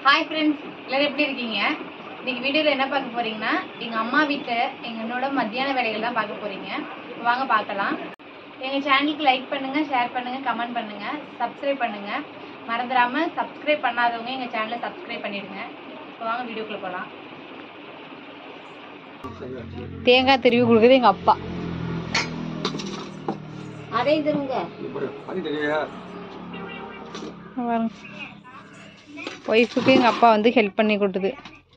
Hi friends எல்லாரும் எப்படி இருக்கீங்க இன்னைக்கு வீடியோவில் என்ன பார்க்க போறீங்கன்னா எங்கள் அம்மா வீட்டில் எங்கள் என்னோட மத்தியான வேலைகள் தான் பார்க்க போறீங்க இப்ப வாங்க பார்க்கலாம் எங்கள் சேனலுக்கு லைக் பண்ணுங்க ஷேர் பண்ணுங்க கமெண்ட் பண்ணுங்க சப்ஸ்கிரைப் பண்ணுங்க மறந்துடாம சப்ஸ்கிரைப் பண்ணாதவங்க எங்கள் சேனலை சப்ஸ்கிரைப் பண்ணிடுங்க இப்போ வாங்க வீடியோக்குள்ள போகலாம் தேங்காய் திருவி கொடுக்குறது எங்கள் அப்பா அதையும் திருங்க ஒய்ஃபுக்கு எங்கள் அப்பா வந்து ஹெல்ப் பண்ணி கொடுக்குது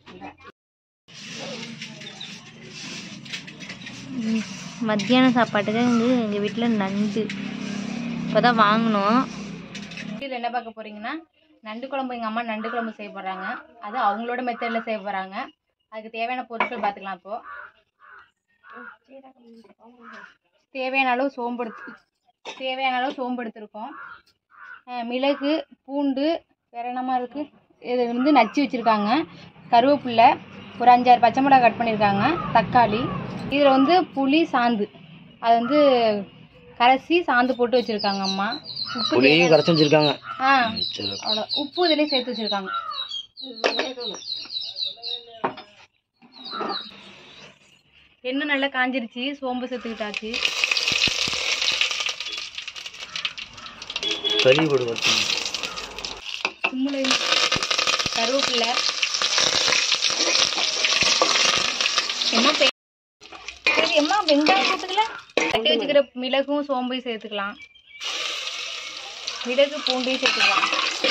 மத்தியான சாப்பாட்டுக்கு வந்து எங்கள் வீட்டில் நண்டு இப்போ தான் வாங்கினோம் இதில் என்ன பார்க்க போறீங்கன்னா நண்டு குழம்பு எங்கள் அம்மா நண்டு குழம்பு செய்ய போகிறாங்க அது அவங்களோட மெத்தடில் செய்ய போகிறாங்க அதுக்கு தேவையான பொருட்கள் பார்த்துக்கலாம் இப்போ தேவையான அளவு சோம்பு எடுத்து தேவையான அளவு சோம்பு எடுத்திருக்கோம் அஹ் மிளகு பூண்டு வேற என்னமா இருக்கு இது வந்து நச்சு வச்சுருக்காங்க கருவேப்பில்லை ஒரு அஞ்சாறு பச்சை மிளகாய் கட் பண்ணியிருக்காங்க தக்காளி இதில் வந்து புளி சாந்து அது வந்து கரைச்சி சாந்து போட்டு வச்சுருக்காங்க அம்மா உப்பு புளியும் கரைச்சி வச்சிருக்காங்க ஆ சரி அவ்வளோ உப்பு இதுலேயே சேர்த்து வச்சுருக்காங்க எண்ணெய் நல்லா காஞ்சிருச்சு சோம்பு சேர்த்துக்கிட்டாச்சு கறி போடு வச்சு கும்பளை கருவேப்பில்லை எம்மா பெ- சரி எம்மா வெங்காயம் சேர்த்துக்கல தட்டி வச்சுக்கிற மிளகும் சோம்பையும் சேர்த்துக்கலாம் மிளகு பூண்டையும் சேர்த்துக்கலாம்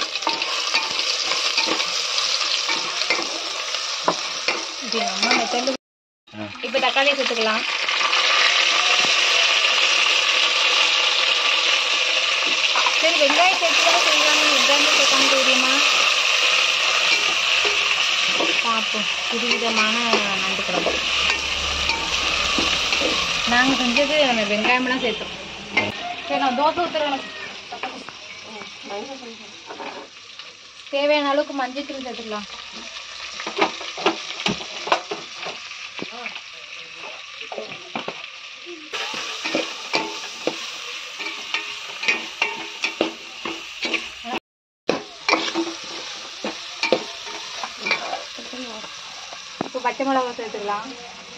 இது அம்மா மெத்தடில் இப்போ தக்காளி சேர்த்துக்கலாம் சரி வெங்காயம் சேர்த்துக்கலாம் செய்வாங்க வெங்காயம் சேர்க்காம தெரியுமா பார்ப்போம் புதுவிதமான நண்டு குழம்பு நாங்கள் செஞ்சது நம்ம வெங்காயமெல்லாம் சேர்த்தோம் சரி நான் தோசை ஊற்றுறேன் தேவையான அளவுக்கு மஞ்சள் தூள் சேர்த்துக்கலாம் இப்போ பச்சை மிளகா சேர்த்துக்கலாம்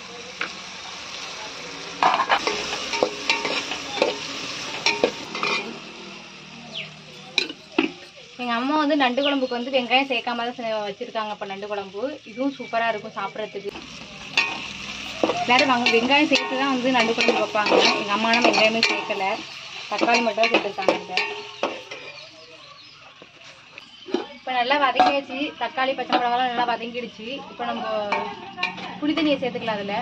எங்கள் அம்மா வந்து நண்டு குழம்புக்கு வந்து வெங்காயம் சேர்க்காம தான் செ- வச்சிருக்காங்க இப்போ நண்டு குழம்பு இதுவும் சூப்பராக இருக்கும் சாப்பிட்றதுக்கு எல்லாரும் வாங்க வெங்காயம் சேர்த்து தான் வந்து நண்டு குழம்பு வைப்பாங்க எங்கள் அம்மாலாம் வெங்காயமே சேர்க்கல தக்காளி மட்டும் தான் சேர்த்துருக்காங்க இங்க. இப்போ நல்லா வதக்கியாச்சு தக்காளி பச்சை மிளகாலாம் நல்லா வதங்கிடுச்சு இப்போ நம்ம புளி தண்ணியை சேர்த்துக்கலாம் அதில்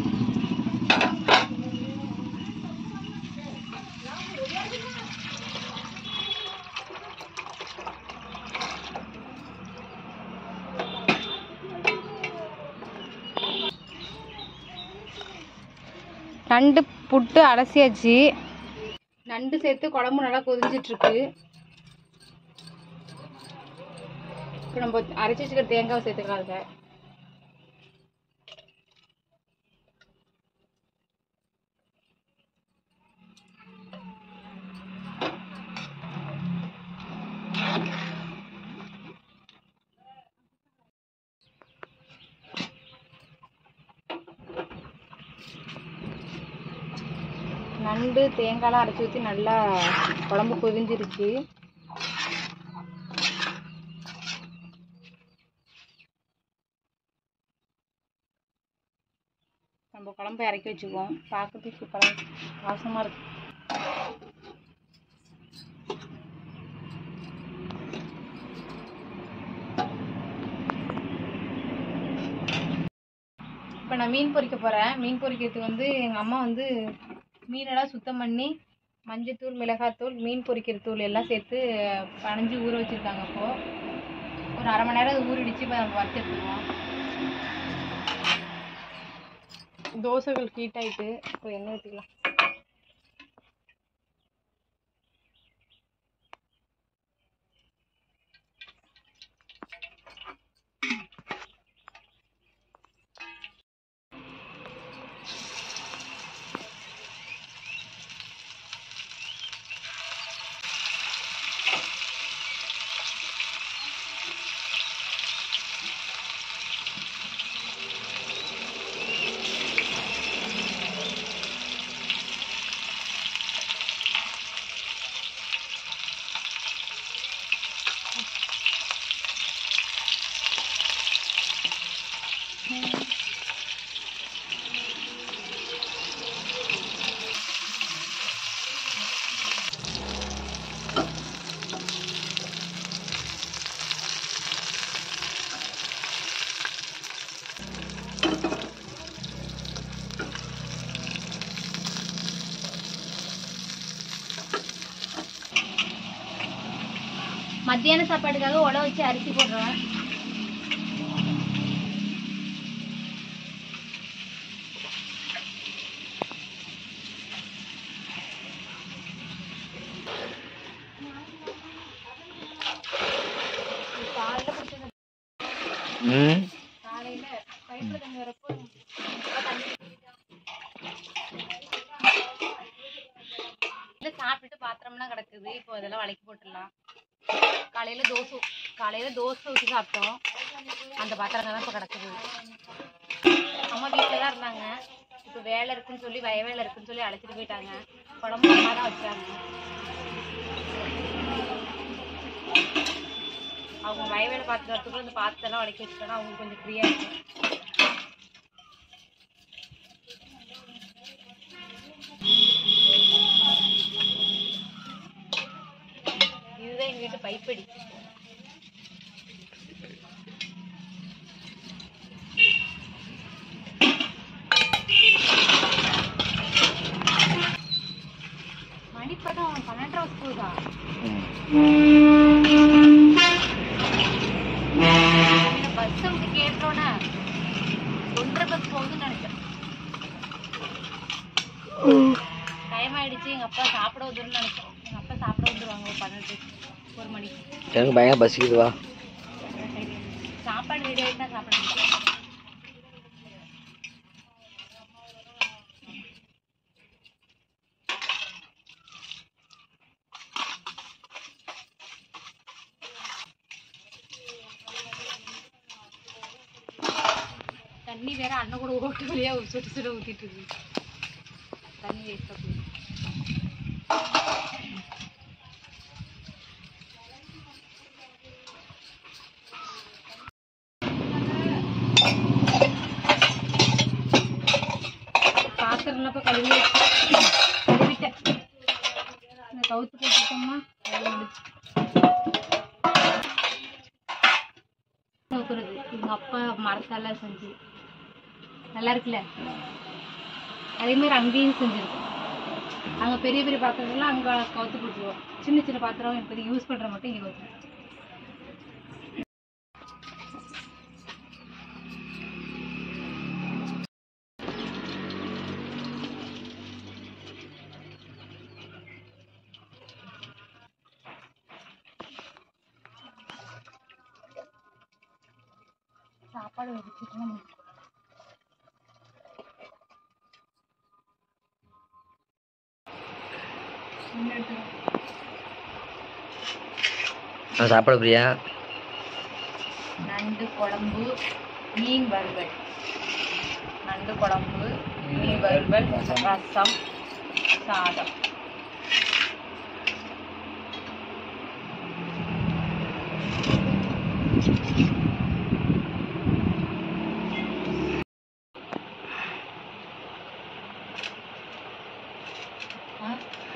நண்டு புட்டு அலசியாச்சு நண்டு சேர்த்து குழம்பு நல்லா கொதிஞ்சிட்டு இருக்கு இப்போ நம்ம அரைச்சி வச்சுக்கிற தேங்காவை சேர்த்துக்கலாம் அதில் நண்டு தேங்காய்லாம் அரைச்சி ஊற்றி நல்லா குழம்பு கொதிஞ்சிருச்சு நம்ம குழம்பு இறக்கி வச்சுக்குவோம் பார்க்கறதுக்கு சூப்பராக வாசமாக இருக்கு இப்போ நான் மீன் பொரிக்க போகிறேன் மீன் பொரிக்கிறதுக்கு வந்து எங்கள் அம்மா வந்து மீனெல்லாம் சுத்தம் பண்ணி மஞ்சத்தூள் மிளகாத்தூள் மீன் பொரிக்கிற தூள் எல்லாம் சேர்த்து பனைஞ்சு ஊற வச்சுருக்காங்க இப்போது ஒரு அரை மணி நேரம் அது ஊறிடுச்சு இப்போ நம்ம வறுத்து எடுத்துக்குவோம் தோசைகள் ஹீட் ஆயிட்டு இப்போ எண்ணெய் ஊற்றிக்கலாம் மத்தியான சாப்பாட்டுக்காக உழ வச்சு அரிசி போடுறோம் காலையில குடிச்சது ம் காலையில பைப்ல தண்ணி வரப்போ அப்பா தண்ணி இல்ல சாப்பிட்டுட்டு பாத்திரம்லாம் கிடக்குது இப்போ அதெல்லாம் வளைக்கி போட்டுடலாம் காலையில தோசை காலையில தோசை ஊற்றி சாப்பிட்டோம் அந்த பாத்திரம் தான் இப்போ கிடக்குது அம்மா வீட்டில் தான் இருந்தாங்க இப்போ வேலை இருக்குன்னு சொல்லி வய வேலை இருக்குன்னு சொல்லி அழைச்சிட்டு போயிட்டாங்க குழம்பு அம்மா தான் வச்சாங்க அவங்க வய வேலை பார்த்துட்டு வரத்துக்குள்ள இந்த பாத்திரம்லாம் வளைக்கி வச்சுட்டோன்னா அவங்களுக்கு கொஞ்சம் ஃப்ரீயாக இருக்கும் இதுதான் எங்க வீட்டு பைப்படி மணிப்படம் பன்னெண்டரை போகுதா பஸ் வந்து கேட்டோன்னே ஒன்றரை பஸ் போகுதுன்னு நினைச்சேன் டைம் ஆயிடுச்சு எங்க அப்பா சாப்பிட வந்துருன்னு நினைச்சோம் எங்க அப்பா சாப்பிட வந்துருவாங்க ஒரு பன்னெண்டு ஒரு மணிக்கு எனக்கு பயங்கர பசிக்குது வா சாப்பாடு ரெடி ஆகிட்டு தான் சாப்பிட முடியும் தண்ணி வேற அண்ணன் கூட ஓட்டு வழியா சுட்டு சுட ஊத்திட்டு இருக்கு தண்ணி வேஸ்டா போகுது பாத்திரம்லாம் இப்போ கழுவி வச்சு- கழுவிட்டேன் இந்த கவுத்து போட்டுட்டோம்னா வேலை முடிச்சு ஊத்துறது எங்க அப்பா மரத்தால செஞ்சு நல்லா இருக்குல்ல அதே மாதிரி அங்கேயும் செஞ்சிருக்கோம் அங்கே பெரிய பெரிய பாத்திரம்லாம் அங்கே கவுத்து போட்டுருவோம் சின்ன சின்ன பாத்திரம் இப்போதைக்கு யூஸ் பண்ணுற மட்டும் இங்கே கவுத்து சாப்பாடு வச்சுட்டு நான் சாப்பிட பிரியா நண்டு குழம்பு மீன் வறுவல் நண்டு குழம்பு மீன் வறுவல் ரசம் சாதம் ஆ?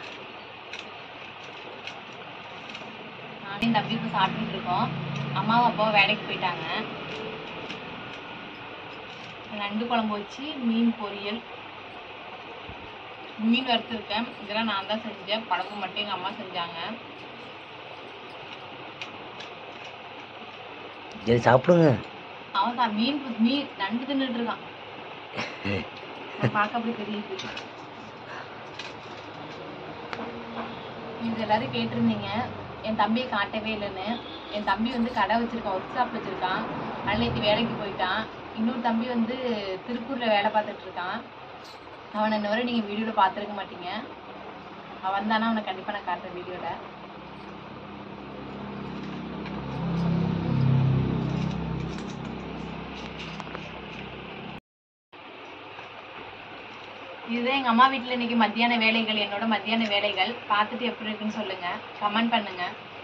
நானும் தம்பி இப்போ சாப்பிட்டுட்டு இருக்கோம் அம்மாவும் அப்பாவும் வேலைக்கு போயிட்டாங்க நண்டு குழம்பு வச்சு மீன் பொரியல் மீன் வறுத்துருக்கேன் இதெல்லாம் நான் தான் செஞ்சேன் குழம்பு மட்டும் எங்கள் அம்மா செஞ்சாங்க சரி சாப்பிடுங்க அவன் தான் மீன் பு- மீன் நண்டு தின்னுட்டு இருக்கான் நான் பார்க்க அப்படி தெரியுது இது எல்லாரும் கேட்டிருந்தீங்க என் தம்பியை காட்டவே இல்லைன்னு என் தம்பி வந்து கடை வச்சிருக்கான் ஒர்க் ஷாப் வச்சிருக்கான் நேற்று வேலைக்கு போயிட்டான் இன்னொரு தம்பி வந்து திருப்பூர்ல வேலை பார்த்துட்டு இருக்கான் அவனை இன்ன வரை நீங்க வீடியோல பார்த்துருக்க மாட்டீங்க அவன் தானே அவனை கண்டிப்பா நான் காட்டுறேன் வீடியோல இதுதான் எங்க அம்மா வீட்ல இன்னைக்கு மத்தியான வேலைகள் என்னோட மத்தியான வேலைகள் பார்த்துட்டு எப்படி இருக்குன்னு சொல்லுங்க கமெண்ட் பண்ணுங்க